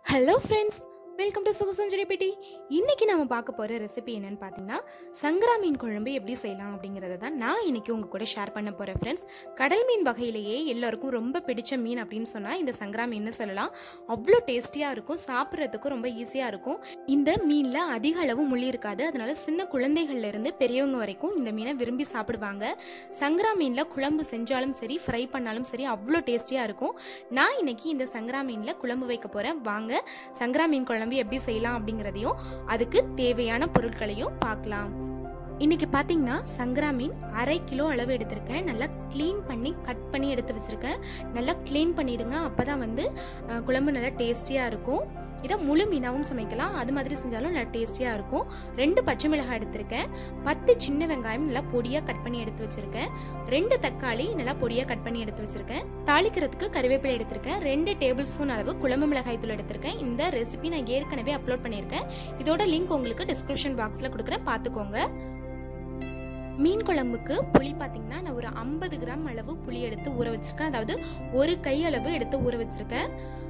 hello friends welcome to Sugasanjari பெட்டி இன்னைக்கு நம்ம பார்க்க போகிற ரெசிபி என்னன்னு பார்த்தீங்கன்னா சங்கரா மீன் குழம்பு எப்படி செய்யலாம் அப்படிங்கிறத தான் நான் இன்னைக்கு உங்க கூட ஷேர் பண்ண போகிறேன் ஃப்ரெண்ட்ஸ் கடல் மீன் வகையிலேயே எல்லாருக்கும் ரொம்ப பிடிச்ச மீன் அப்படின்னு சொன்னால் இந்த சங்கரா மீன் சொல்லலாம் அவ்வளோ டேஸ்டியாக இருக்கும் சாப்பிட்றதுக்கும் ரொம்ப ஈஸியாக இருக்கும் இந்த மீனில் அதிக அளவு முள்ளி இருக்காது அதனால சின்ன குழந்தைகள்ல இருந்து பெரியவங்க வரைக்கும் இந்த மீனை விரும்பி சாப்பிடுவாங்க சங்கரா மீனில் குழம்பு செஞ்சாலும் சரி ஃப்ரை பண்ணாலும் சரி அவ்வளோ டேஸ்டியாக இருக்கும் நான் இன்னைக்கு இந்த சங்கரா மீனில் குழம்பு வைக்க போகிறேன் வாங்க சங்கரா மீன் குழம்பு எப்படி செய்யலாம் அப்படிங்கிறதையும் அதுக்கு தேவையான பொருட்களையும் பார்க்கலாம் இன்னைக்கு பார்த்தீங்கன்னா சங்கரா மீன் அரை கிலோ அளவு எடுத்திருக்கேன் நல்லா க்ளீன் பண்ணி கட் பண்ணி எடுத்து வச்சிருக்கேன் நல்லா க்ளீன் பண்ணிடுங்க அப்பதான் வந்து அஹ், குழம்பு நல்லா டேஸ்டியாக இருக்கும் இதை முழு மீனாவும் சமைக்கலாம் அது மாதிரி செஞ்சாலும் நல்லா டேஸ்டியாக இருக்கும் ரெண்டு பச்சை மிளகாய் எடுத்திருக்கேன் பத்து சின்ன வெங்காயம் நல்லா பொடியாக கட் பண்ணி எடுத்து வச்சிருக்கேன் ரெண்டு தக்காளி நல்லா பொடியாக கட் பண்ணி எடுத்து வச்சிருக்கேன் தாளிக்கிறதுக்கு கறிவேப்பிலை எடுத்திருக்கேன் ரெண்டு டேபிள் ஸ்பூன் அளவு குழம்பு மிளகாய் தூள் எடுத்திருக்கேன் இந்த ரெசிபி நான் ஏற்கனவே அப்லோட் பண்ணியிருக்கேன் இதோட லிங்க் உங்களுக்கு டிஸ்கிரிப்ஷன் பாக்ஸில் கொடுக்குறேன் பார்த்துக்கோங்க மீன் குழம்புக்கு புளி பார்த்தீங்கன்னா நான் ஒரு ஐம்பது கிராம் அளவு புளி எடுத்து ஊற வச்சிருக்கேன் அதாவது ஒரு கை அளவு எடுத்து ஊற வச்சிருக்கேன்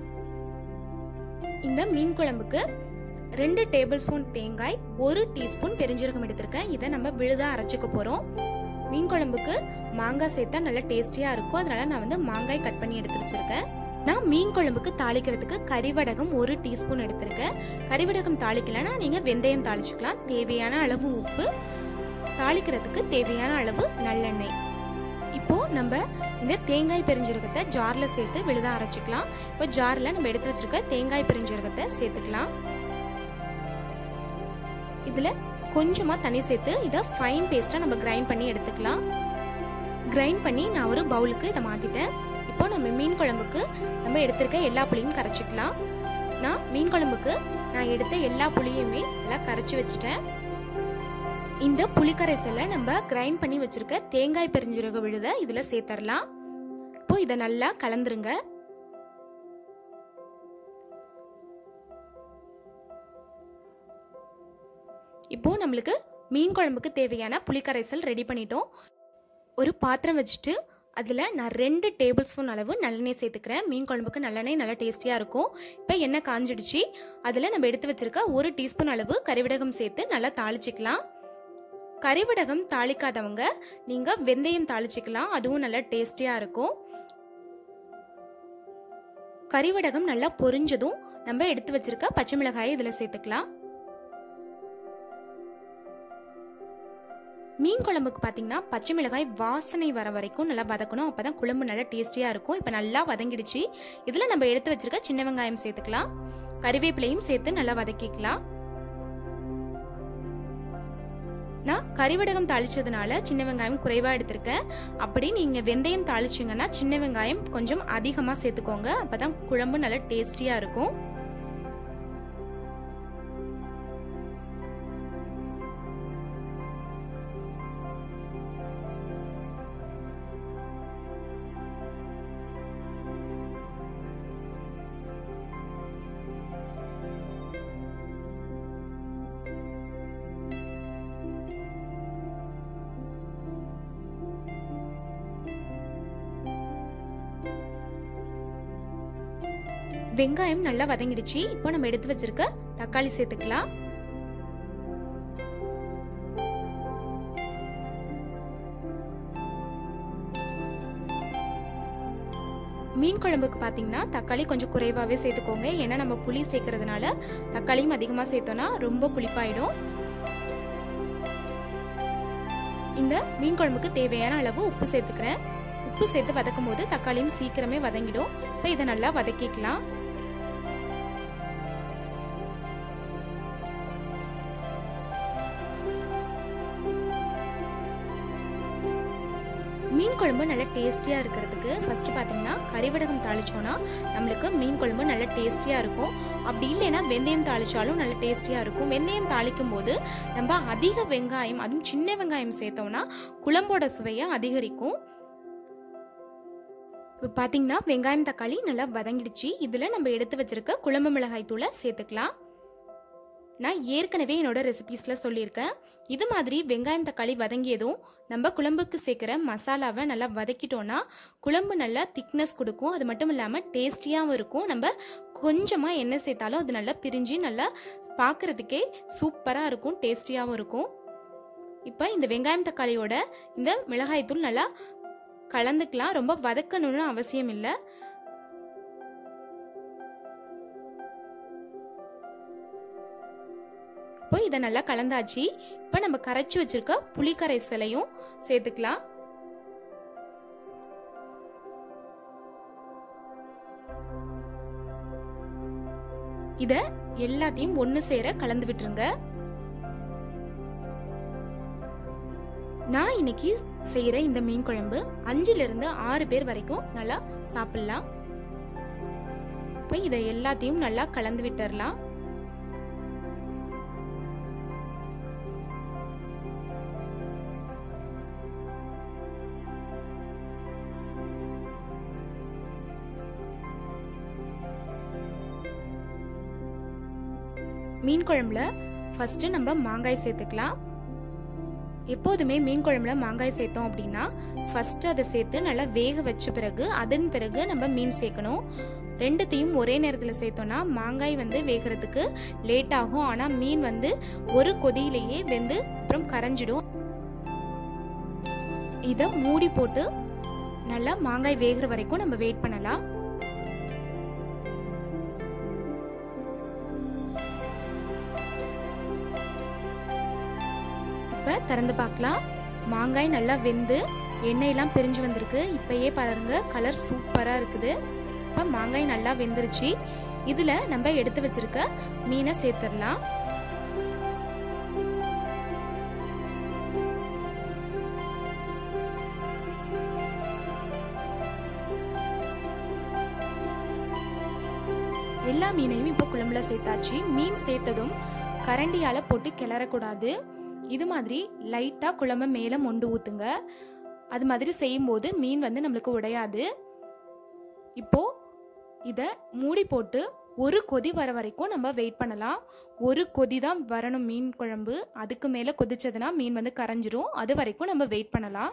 இந்த மீன் குழம்புக்கு ரெண்டு டேபிள் ஸ்பூன் தேங்காய் ஒரு டீஸ்பூன் பெருஞ்சீரகம் எடுத்திருக்கேன் இதை நம்ம விழுதா அரைச்சிக்க போறோம் மீன் குழம்புக்கு மாங்காய் சேர்த்தா நல்லா டேஸ்டியா இருக்கும் அதனால நான் வந்து மாங்காய் கட் பண்ணி எடுத்து வச்சிருக்கேன் நான் மீன் குழம்புக்கு தாளிக்கிறதுக்கு கறிவடகம் ஒரு டீஸ்பூன் எடுத்திருக்கேன் கறிவடகம் தாளிக்கலன்னா நீங்க வெந்தயம் தாளிச்சுக்கலாம் தேவையான அளவு உப்பு தாளிக்கிறதுக்கு தேவையான அளவு நல்லெண்ணெய் இப்போ நம்ம இந்த தேங்காய் பெருஞ்சீரகத்தை ஜார்ல சேர்த்து விழுதா அரைச்சிக்கலாம் இப்போ ஜார்ல நம்ம எடுத்து வச்சிருக்க தேங்காய் பெருஞ்சீரகத்தை சேர்த்துக்கலாம் இதுல கொஞ்சமா தண்ணி சேர்த்து இதை ஃபைன் பேஸ்டா நம்ம கிரைண்ட் பண்ணி எடுத்துக்கலாம் கிரைண்ட் பண்ணி நான் ஒரு பவுலுக்கு இதை மாத்திட்டேன் இப்போ நம்ம மீன் குழம்புக்கு நம்ம எடுத்திருக்க எல்லா புளியும் கரைச்சிக்கலாம் நான் மீன் குழம்புக்கு நான் எடுத்த எல்லா புளியுமே நல்லா கரைச்சி வச்சுட்டேன் இந்த புளிக்கரைசலை நம்ம கிரைண்ட் பண்ணி வச்சிருக்க தேங்காய் பெருஞ்சீரக விழுத இதுல சேர்த்தரலாம் இப்போ இதை நல்லா கலந்துருங்க இப்போ நம்மளுக்கு மீன் குழம்புக்கு தேவையான புளிக்கரைசல் ரெடி பண்ணிட்டோம் ஒரு பாத்திரம் வச்சுட்டு அதில் நான் ரெண்டு டேபிள் ஸ்பூன் அளவு நல்லெண்ணெய் சேர்த்துக்கிறேன் மீன் குழம்புக்கு நல்லெண்ணெய் நல்லா டேஸ்டியாக இருக்கும் இப்போ எண்ணெய் காஞ்சிடுச்சு அதில் நம்ம எடுத்து வச்சிருக்க ஒரு டீஸ்பூன் அளவு கறிவிடகம் சேர்த்து நல்லா தாளிச்சிக்கலாம் கறிவிடகம் தாளிக்காதவங்க நீங்கள் வெந்தயம் தாளிச்சிக்கலாம் அதுவும் நல்லா டேஸ்டியாக இருக்கும் கறிவடகம் நல்லா பொரிஞ்சதும் நம்ம எடுத்து வச்சிருக்க பச்சை மிளகாயை இதில் சேர்த்துக்கலாம் மீன் குழம்புக்கு பார்த்தீங்கன்னா பச்சை மிளகாய் வாசனை வர வரைக்கும் நல்லா வதக்கணும் அப்போ தான் குழம்பு நல்லா டேஸ்டியாக இருக்கும் இப்போ நல்லா வதங்கிடுச்சு இதில் நம்ம எடுத்து வச்சிருக்க சின்ன வெங்காயம் சேர்த்துக்கலாம் கறிவேப்பிலையும் சேர்த்து நல்லா வதக்கிக்கலாம் நான் கறிவடகம் தாளிச்சதுனால சின்ன வெங்காயம் குறைவாக எடுத்திருக்கேன் அப்படி நீங்கள் வெந்தயம் தாளிச்சிங்கன்னா சின்ன வெங்காயம் கொஞ்சம் அதிகமாக சேர்த்துக்கோங்க அப்போ தான் குழம்பு நல்லா டேஸ்டியாக இருக்கும் வெங்காயம் நல்லா வதங்கிடுச்சு இப்போ நம்ம எடுத்து வச்சிருக்க தக்காளி சேர்த்துக்கலாம் மீன் குழம்புக்கு பார்த்தீங்கன்னா தக்காளி கொஞ்சம் குறைவாகவே சேர்த்துக்கோங்க ஏன்னா நம்ம புளி சேர்க்கறதுனால தக்காளியும் அதிகமாக சேர்த்தோம்னா ரொம்ப புளிப்பாயிடும் இந்த மீன் குழம்புக்கு தேவையான அளவு உப்பு சேர்த்துக்கிறேன் உப்பு சேர்த்து வதக்கும் போது தக்காளியும் சீக்கிரமே வதங்கிடும் இப்போ இதை நல்லா வதக்கிக்கலாம் மீன் குழம்பு நல்லா டேஸ்டியாக இருக்கிறதுக்கு ஃபர்ஸ்ட் பார்த்தீங்கன்னா கறிவடகம் தாளிச்சோன்னா நம்மளுக்கு மீன் குழம்பு நல்லா டேஸ்டியாக இருக்கும் அப்படி இல்லைன்னா வெந்தயம் தாளிச்சாலும் நல்லா டேஸ்டியாக இருக்கும் வெந்தயம் தாளிக்கும் போது நம்ம அதிக வெங்காயம் அதுவும் சின்ன வெங்காயம் சேர்த்தோம்னா குழம்போட சுவையை அதிகரிக்கும் இப்போ பார்த்தீங்கன்னா வெங்காயம் தக்காளி நல்லா வதங்கிடுச்சு இதில் நம்ம எடுத்து வச்சிருக்க குழம்பு மிளகாய் தூளை சேர்த்துக்கலாம் நான் ஏற்கனவே என்னோட ரெசிபீஸில் சொல்லியிருக்கேன் இது மாதிரி வெங்காயம் தக்காளி வதங்கியதும் நம்ம குழம்புக்கு சேர்க்குற மசாலாவை நல்லா வதக்கிட்டோன்னா குழம்பு நல்லா திக்னஸ் கொடுக்கும் அது மட்டும் இல்லாமல் டேஸ்டியாகவும் இருக்கும் நம்ம கொஞ்சமாக எண்ணெய் சேர்த்தாலும் அது நல்லா பிரிஞ்சு நல்லா பார்க்குறதுக்கே சூப்பராக இருக்கும் டேஸ்டியாகவும் இருக்கும் இப்போ இந்த வெங்காயம் தக்காளியோட இந்த மிளகாய்த்தூள் நல்லா கலந்துக்கலாம் ரொம்ப வதக்கணும்னு அவசியம் இல்லை இப்போ இதை நல்லா கலந்தாச்சு இப்போ நம்ம கரைச்சி வச்சிருக்க புளி கரைசலையும் சேர்த்துக்கலாம் இத எல்லாத்தையும் ஒன்று சேர கலந்து விட்டுருங்க நான் இன்னைக்கு செய்யற இந்த மீன் குழம்பு அஞ்சுல இருந்து ஆறு பேர் வரைக்கும் நல்லா சாப்பிடலாம் இப்போ இதை எல்லாத்தையும் நல்லா கலந்து விட்டுறலாம் மீன் குழம்புல ஃபர்ஸ்ட் நம்ம மாங்காய் சேர்த்துக்கலாம் எப்போதுமே மீன் குழம்புல மாங்காய் சேர்த்தோம் அப்படின்னா ஃபர்ஸ்ட் அதை சேர்த்து நல்லா வேக வச்ச பிறகு அதன் பிறகு நம்ம மீன் சேர்க்கணும் ரெண்டுத்தையும் ஒரே நேரத்தில் சேர்த்தோம்னா மாங்காய் வந்து வேகிறதுக்கு லேட் ஆகும் ஆனால் மீன் வந்து ஒரு கொதியிலேயே வெந்து அப்புறம் கரைஞ்சிடும் இதை மூடி போட்டு நல்லா மாங்காய் வேகிற வரைக்கும் நம்ம வெயிட் பண்ணலாம் இப்போ திறந்து பார்க்கலாம் மாங்காய் நல்லா வெந்து எண்ணெயெல்லாம் பிரிஞ்சு வந்திருக்கு இப்பயே பாருங்க கலர் சூப்பராக இருக்குது இப்போ மாங்காய் நல்லா வெந்துருச்சு இதில் நம்ம எடுத்து வச்சிருக்க மீனை சேர்த்துடலாம் எல்லா மீனையும் இப்போ குழம்புல சேர்த்தாச்சு மீன் சேர்த்ததும் கரண்டியால் போட்டு கிளறக்கூடாது இது மாதிரி லைட்டாக குழம்பு மேலே மொண்டு ஊற்றுங்க அது மாதிரி செய்யும்போது மீன் வந்து நம்மளுக்கு உடையாது இப்போ இதை மூடி போட்டு ஒரு கொதி வர வரைக்கும் நம்ம வெயிட் பண்ணலாம் ஒரு கொதி தான் வரணும் மீன் குழம்பு அதுக்கு மேலே கொதிச்சதுன்னா மீன் வந்து கரைஞ்சிரும் அது வரைக்கும் நம்ம வெயிட் பண்ணலாம்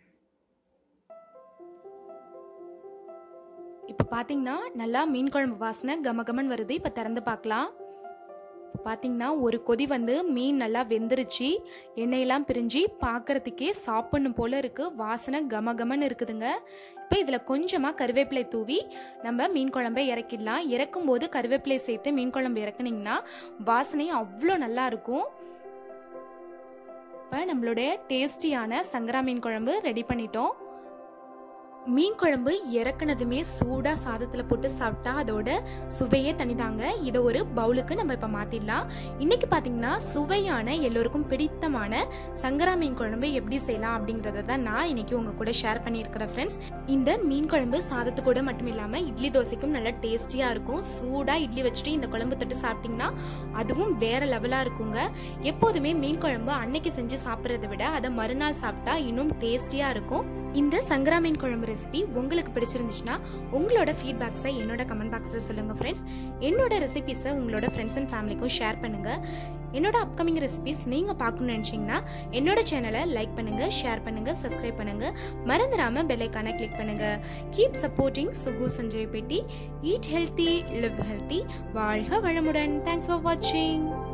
இப்போ பார்த்தீங்கன்னா நல்லா மீன் குழம்பு வாசனை கமகமன் வருது இப்போ திறந்து பார்க்கலாம் பார்த்தீங்கன்னா ஒரு கொதி வந்து மீன் நல்லா வெந்துருச்சு எண்ணெயெல்லாம் பிரிஞ்சு பார்க்கறதுக்கே சாப்பிடணும் போல இருக்கு வாசனை கமகமன்னு இருக்குதுங்க இப்போ இதில் கொஞ்சமாக கருவேப்பிலை தூவி நம்ம மீன் குழம்பை இறக்கிடலாம் இறக்கும் போது கருவேப்பிலை சேர்த்து மீன் குழம்பு இறக்குனீங்கன்னா வாசனை அவ்வளோ நல்லா இருக்கும் இப்போ நம்மளுடைய டேஸ்டியான சங்கரா மீன் குழம்பு ரெடி பண்ணிட்டோம் மீன் குழம்பு இறக்குனதுமே சூடா சாதத்துல போட்டு சாப்பிட்டா அதோட சுவையே தனிதாங்க இதை ஒரு பவுலுக்கு நம்ம இப்ப மாத்திடலாம் இன்னைக்கு பாத்தீங்கன்னா சுவையான எல்லோருக்கும் பிடித்தமான சங்கரா மீன் குழம்பு எப்படி செய்யலாம் அப்படிங்கறத தான் நான் இன்னைக்கு உங்க கூட ஷேர் பண்ணியிருக்கிறேன் ஃப்ரெண்ட்ஸ் இந்த மீன் குழம்பு சாதத்து கூட மட்டும் இல்லாம இட்லி தோசைக்கும் நல்லா டேஸ்டியா இருக்கும் சூடா இட்லி வச்சுட்டு இந்த குழம்பு தொட்டு சாப்பிட்டீங்கன்னா அதுவும் வேற லெவலா இருக்குங்க எப்போதுமே மீன் குழம்பு அன்னைக்கு செஞ்சு சாப்பிட்றத விட அதை மறுநாள் சாப்பிட்டா இன்னும் டேஸ்டியா இருக்கும் இந்த சங்கரா மீன் குழம்பு ரெசிபி உங்களுக்கு பிடிச்சிருந்துச்சுன்னா உங்களோட ஃபீட்பேக்ஸை என்னோட கமெண்ட் பாக்ஸில் சொல்லுங்கள் ஃப்ரெண்ட்ஸ் என்னோட ரெசிபிஸை உங்களோட ஃப்ரெண்ட்ஸ் அண்ட் ஃபேமிலிக்கும் ஷேர் பண்ணுங்கள் என்னோட அப்கமிங் ரெசிபிஸ் நீங்கள் பார்க்கணும்னு நினச்சிங்கன்னா என்னோட சேனலை லைக் பண்ணுங்கள் ஷேர் பண்ணுங்கள் சப்ஸ்கிரைப் பண்ணுங்கள் மறந்துடாமல் பெல்லைக்கான கிளிக் பண்ணுங்கள் கீப் சப்போர்ட்டிங் சுகு சஞ்சய் பெட்டி ஈட் ஹெல்த்தி லிவ் ஹெல்த்தி வாழ்க வளமுடன் தேங்க்ஸ் ஃபார் வாட்சிங்